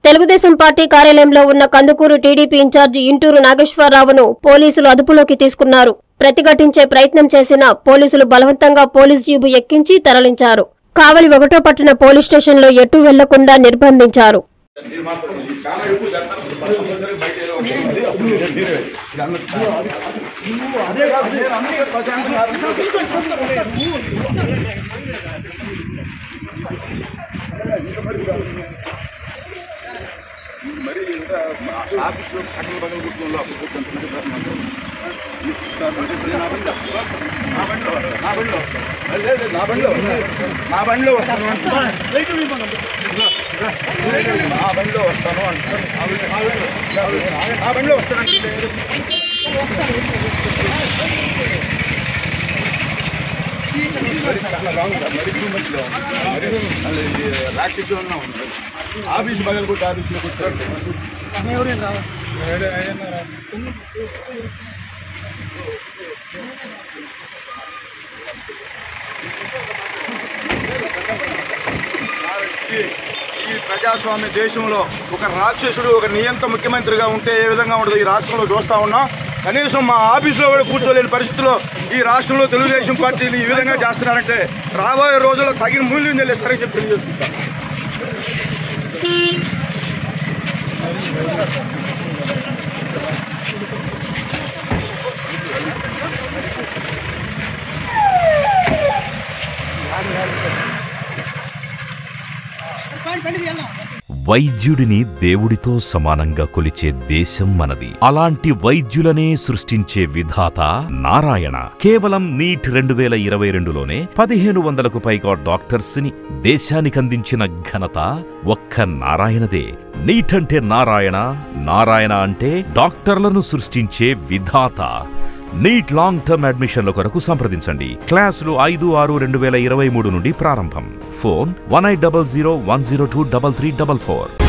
Telugu Desam party కార్యాలయంలో ఉన్న Kandukur TDP incharge Inturu నాగేశ్వరరావును పోలీసులు అదుపులోకి తీసుకున్నారు ప్రతిఘటించే ప్రయత్నం చేసిన పోలీసులు బలవంతంగా పోలీస్ జీబు ఎక్కించి తరలించారు కావలి ఒకటో పట్టణ పోలీస్ స్టేషన్లో ఎటు వెళ్లకుండా నిర్బంధించారు మరి ఇంత ఆఫీస్లో సకల బదులు కుటుంబంలో అప్పుడు కూర్చొని మాత్రం నా బండిలో నా బండిలో నా బండిలో లేదు, లేదు, నా బండిలో నా బండిలో వస్తాను అంటున్నాను. నా బండిలో వస్తాను అంటున్నాను. నా బండిలో- నా బండిలో- నా బండిలో వస్తాను అంటే మరి చాలా రాంగ్ సార్ మరి టూ మచ్ మరి అది రాక్షసి ఉన్నా ఉంది ఆఫీస్ బగలు కొట్టి ఆఫీస్లో కూర్చోండి ఈ ఈ ప్రజాస్వామ్య దేశంలో ఒక రాక్షసుడు ఒక నియంత ముఖ్యమంత్రిగా ఉంటే ఏ విధంగా ఉండదు ఈ రాష్ట్రంలో చూస్తా ఉన్నాం కనీసం మా ఆఫీసులో కూడా కూర్చోలేని పరిస్థితిలో ఈ రాష్ట్రంలో తెలుగుదేశం పార్టీలు ఈ విధంగా చేస్తున్నారంటే రాబోయే రోజుల్లో తగిన మూల్యం చెల్లిస్తారని చెప్పి తెలియజేస్తున్నాం వైద్యుడిని దేవుడితో సమానంగా కొలిచే దేశం మనది అలాంటి వైద్యులనే సృష్టించే విధాత నారాయణ కేవలం నీట్ రెండు వేల ఇరవై రెండులోనే పదిహేను వందలకు పైగా డాక్టర్స్ ని దేశానికందించిన ఘనత ఒక్క నారాయణదే నీట్ అంటే నారాయణ నారాయణ అంటే డాక్టర్లను సృష్టించే విధాత నీట్ లాంగ్ టర్మ్ అడ్మిషన్ల కొరకు సంప్రదించండి క్లాసులు ఐదు ఆరు రెండు వేల ఇరవై మూడు నుండి ప్రారంభం phone one eight double zero one zero two double three double four